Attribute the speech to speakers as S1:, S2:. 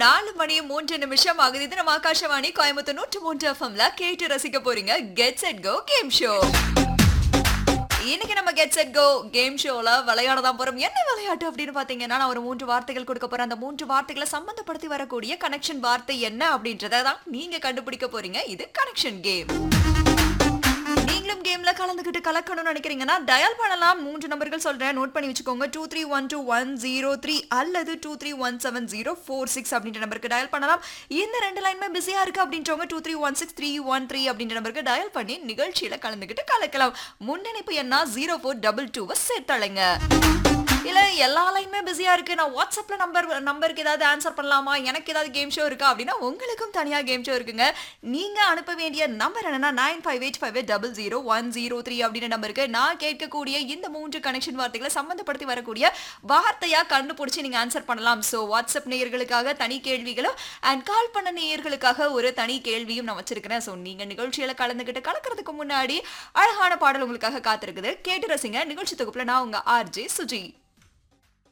S1: நாலு மணி மூன்று நிமிஷம் ஆகுது இது நம்ம ஆகாஷவாணி கோயம்புத்தூர் நூற்று மூன்று எஃப்எம்ல கேட்டு ரசிக்க போறீங்க get set go game show இன்னைக்கு நம்ம கெட் செட் கோ கேம் ஷோல விளையாட தான் போறோம் என்ன விளையாட்டு அப்படின்னு பாத்தீங்கன்னா நான் ஒரு மூன்று வார்த்தைகள் கொடுக்க போறேன் அந்த மூன்று வார்த்தைகளை சம்பந்தப்படுத்தி வரக்கூடிய கனெக்ஷன் வார்த்தை என்ன அப்படின்றத தான் நீங்க கண்டுபிடிக்க போறீங்க இது கனெக்ஷன் கேம் நீங்களும் கேம்ல கலந்துக்கிட்டு கலக்கணும்னு நினைக்கிறீங்கன்னா டயல் பண்ணலாம் மூன்று நம்பர்கள் சொல்றேன் நோட் பண்ணி வச்சுக்கோங்க two three one two one zero three அல்லது two three one seven zero four six அப்படின்ற நம்பருக்கு டயல் பண்ணலாம் இந்த ரெண்டு லைனுமே பிஸியா இருக்கு அப்படின்றவங்க two three one six three one three அப்படின்ற நம்பருக்கு டயல் பண்ணி நிகழ்ச்சியில கலந்துக்கிட்டு கலக்கலாம் முன்னணிப்பு என்ன ஜீரோ ஃபோர் டபுள் டூவை சேர்த்தழைங்க இல்ல எல்லா லைனுமே பிஸியா இருக்கு நான் வாட்ஸ்அப்ல நம்பர் நம்பருக்கு ஏதாவது ஆன்சர் பண்ணலாமா எனக்கு ஏதாவது கேம் ஷோ இருக்கா அப்படின்னா உங்களுக்கும் தனியா கேம் ஷோ இருக்குங்க நீங்க அனுப்ப வேண்டிய நம்பர் என்னன்னா nine five eight five eight double zero one zero three அப்படின்ற நம்பருக்கு நான் கேட்கக்கூடிய இந்த மூன்று கனெக்ஷன் வார்த்தைகளை சம்பந்தப்படுத்தி வரக்கூடிய வார்த்தையா கண்டுபிடிச்சு நீங்க ஆன்சர் பண்ணலாம் ஸோ வாட்ஸ்அப் நேயர்களுக்காக தனி கேள்விகளும் அண்ட் கால் பண்ண நேயர்களுக்காக ஒரு தனி கேள்வியும் நான் வச்சிருக்கிறேன் ஸோ நீங்க நிகழ்ச்சியில கலந்துக்கிட்டு கலக்கிறதுக்கு முன்னாடி அழகான பாடல் உங்களுக்காக காத்திருக்குது கேட்டு ரசிங்க நிகழ்ச்சி தொகுப்புல நான் உங்க ஆர்ஜே சுஜி